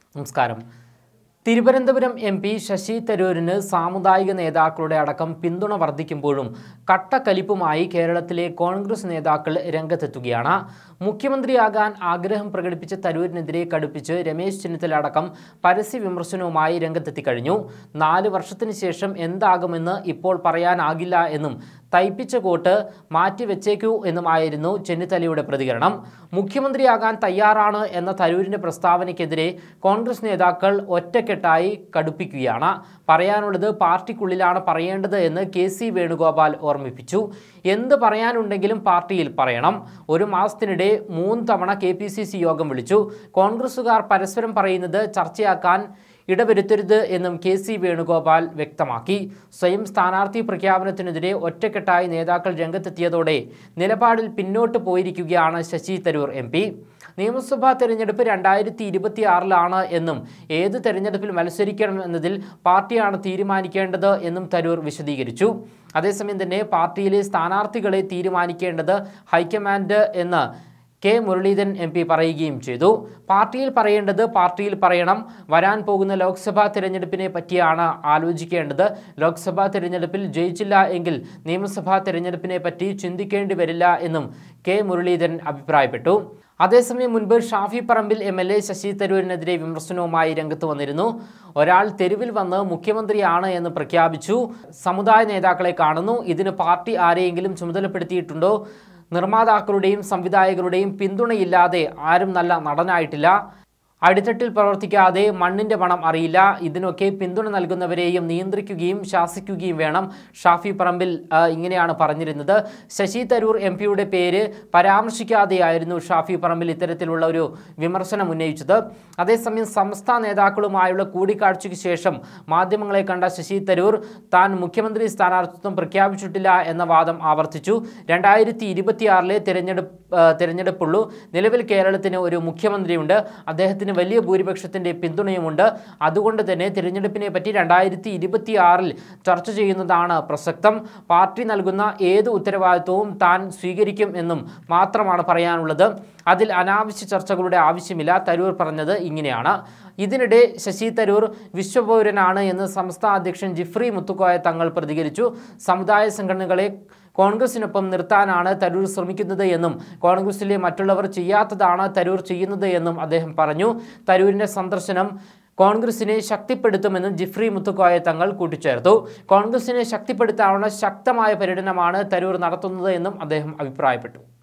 നമസ്കാരം Thiruvananthapuram M P Shashi തരൂരിന് സാമുദായിക നേതാക്കളുടെ അടക്കം പിന്തുണ വർദ്ധിക്കുമ്പോഴും കട്ടക്കലിപ്പുമായി കേരളത്തിലെ കോൺഗ്രസ് നേതാക്കൾ രംഗത്തെത്തുകയാണ് മുഖ്യമന്ത്രിയാകാൻ ആഗ്രഹം പ്രകടിപ്പിച്ച തരൂരിനെതിരെ കടുപ്പിച്ച് രമേശ് ചെന്നിത്തല അടക്കം പരസ്യ വിമർശനവുമായി രംഗത്തെത്തി കഴിഞ്ഞു നാല് വർഷത്തിന് ശേഷം എന്താകുമെന്ന് ഇപ്പോൾ പറയാനാകില്ല എന്നും തയ്പ്പിച്ച കോട്ട് മാറ്റിവെച്ചേക്കൂ എന്നുമായിരുന്നു ചെന്നിത്തലയുടെ പ്രതികരണം മുഖ്യമന്ത്രിയാകാൻ തയ്യാറാണ് എന്ന തരൂരിന്റെ പ്രസ്താവനയ്ക്കെതിരെ കോൺഗ്രസ് നേതാക്കൾ ഒറ്റക്കെട്ടായി കടുപ്പിക്കുകയാണ് പറയാനുള്ളത് പാർട്ടിക്കുള്ളിലാണ് പറയേണ്ടത് എന്ന് കെ സി വേണുഗോപാൽ ഓർമ്മിപ്പിച്ചു എന്ത് പറയാനുണ്ടെങ്കിലും പാർട്ടിയിൽ പറയണം ഒരു മാസത്തിനിടെ മൂന്ന് തവണ കെ പി സി സി യോഗം വിളിച്ചു കോൺഗ്രസുകാർ പരസ്പരം പറയുന്നത് ചർച്ചയാക്കാൻ ഇടവരുത്തരുത് എന്നും കെ സി വേണുഗോപാൽ വ്യക്തമാക്കി സ്വയം സ്ഥാനാർത്ഥി പ്രഖ്യാപനത്തിനെതിരെ ഒറ്റക്കെട്ടായി നേതാക്കൾ രംഗത്തെത്തിയതോടെ നിലപാടിൽ പിന്നോട്ട് പോയിരിക്കുകയാണ് ശശി തരൂർ എം പി നിയമസഭാ തെരഞ്ഞെടുപ്പ് രണ്ടായിരത്തി ഇരുപത്തി ആറിലാണ് എന്നും ഏത് തെരഞ്ഞെടുപ്പിൽ മത്സരിക്കണം എന്നതിൽ പാർട്ടിയാണ് തീരുമാനിക്കേണ്ടത് എന്നും തരൂർ വിശദീകരിച്ചു അതേസമയം തന്നെ പാർട്ടിയിലെ സ്ഥാനാർത്ഥികളെ തീരുമാനിക്കേണ്ടത് ഹൈക്കമാൻഡ് എന്ന് കെ മുരളീധരൻ എം പി പറയുകയും ചെയ്തു പാർട്ടിയിൽ പറയേണ്ടത് പാർട്ടിയിൽ പറയണം വരാൻ പോകുന്ന ലോക്സഭാ തിരഞ്ഞെടുപ്പിനെ പറ്റിയാണ് ആലോചിക്കേണ്ടത് ലോക്സഭാ തിരഞ്ഞെടുപ്പിൽ ജയിച്ചില്ല എങ്കിൽ നിയമസഭാ തിരഞ്ഞെടുപ്പിനെ പറ്റി ചിന്തിക്കേണ്ടി വരില്ല എന്നും കെ മുരളീധരൻ അഭിപ്രായപ്പെട്ടു അതേസമയം മുൻപ് Shafi Parambil M L A Shashi തരൂരിനെതിരെ വിമർശനവുമായി രംഗത്ത് വന്നിരുന്നു ഒരാൾ തെരുവിൽ വന്ന് മുഖ്യമന്ത്രിയാണ് എന്ന് പ്രഖ്യാപിച്ചു സമുദായ നേതാക്കളെ കാണുന്നു ഇതിന് പാർട്ടി ആരെയെങ്കിലും ചുമതലപ്പെടുത്തിയിട്ടുണ്ടോ നിർമ്മാതാക്കളുടെയും സംവിധായകരുടെയും പിന്തുണയില്ലാതെ ആരും നല്ല നടനായിട്ടില്ല അടിത്തട്ടിൽ പ്രവർത്തിക്കാതെ മണ്ണിന്റെ പണം അറിയില്ല ഇതിനൊക്കെ പിന്തുണ നൽകുന്നവരെയും നിയന്ത്രിക്കുകയും ശാസിക്കുകയും വേണം ഷാഫി പറമ്പിൽ ആ, ഇങ്ങനെയാണ് പറഞ്ഞിരുന്നത് ശശി തരൂർ എം പിയുടെ പേര് പരാമർശിക്കാതെയായിരുന്നു ഷാഫി പറമ്പിൽ ഇത്തരത്തിലുള്ള ഒരു വിമർശനം ഉന്നയിച്ചത് അതേസമയം സംസ്ഥാന നേതാക്കളുമായുള്ള കൂടിക്കാഴ്ചയ്ക്ക് ശേഷം മാധ്യമങ്ങളെ കണ്ട ശശി തരൂർ താൻ മുഖ്യമന്ത്രി സ്ഥാനാർത്ഥിത്വം പ്രഖ്യാപിച്ചിട്ടില്ല എന്ന വാദം ആവർത്തിച്ചു രണ്ടായിരത്തി ഇരുപത്തിയാറിലെ തിരഞ്ഞെടുപ്പ് ആ, തിരഞ്ഞെടുപ്പുള്ളൂ നിലവിൽ കേരളത്തിന് ഒരു മുഖ്യമന്ത്രിയുണ്ട് അദ്ദേഹത്തിന് വലിയ ഭൂരിപക്ഷത്തിന്റെ പിന്തുണയുമുണ്ട് അതുകൊണ്ട് തന്നെ തിരഞ്ഞെടുപ്പിനെ പറ്റി രണ്ടായിരത്തി ഇരുപത്തിയാറിൽ ചർച്ച ചെയ്യുന്നതാണ് പ്രസക്തം പാർട്ടി നൽകുന്ന ഏത് ഉത്തരവാദിത്വവും താൻ സ്വീകരിക്കും എന്നും മാത്രമാണ് പറയാനുള്ളത് അതിൽ അനാവശ്യ ചർച്ചകളുടെ ആവശ്യമില്ല തരൂർ പറഞ്ഞത് ഇങ്ങനെയാണ് ഇതിനിടെ ശശി തരൂർ വിശ്വപൗരനാണ് എന്ന് സംസ്ഥാന അധ്യക്ഷൻ ജിഫ്രി മുത്തുക്കോയ തങ്ങൾ പ്രതികരിച്ചു സമുദായ സംഘടനകളെ കോൺഗ്രസിനൊപ്പം നിർത്താനാണ് തരൂർ ശ്രമിക്കുന്നത് എന്നും കോൺഗ്രസിലെ മറ്റുള്ളവർ ചെയ്യാത്തതാണ് തരൂർ ചെയ്യുന്നത് എന്നും അദ്ദേഹം പറഞ്ഞു തരൂരിന്റെ സന്ദർശനം കോൺഗ്രസിനെ ശക്തിപ്പെടുത്തുമെന്നും ജിഫ്രി മുത്തുക്കോയ തങ്ങൾ കൂട്ടിച്ചേർത്തു കോൺഗ്രസിനെ ശക്തിപ്പെടുത്താനുള്ള ശക്തമായ പര്യടനമാണ് തരൂർ നടത്തുന്നത് എന്നും അദ്ദേഹം അഭിപ്രായപ്പെട്ടു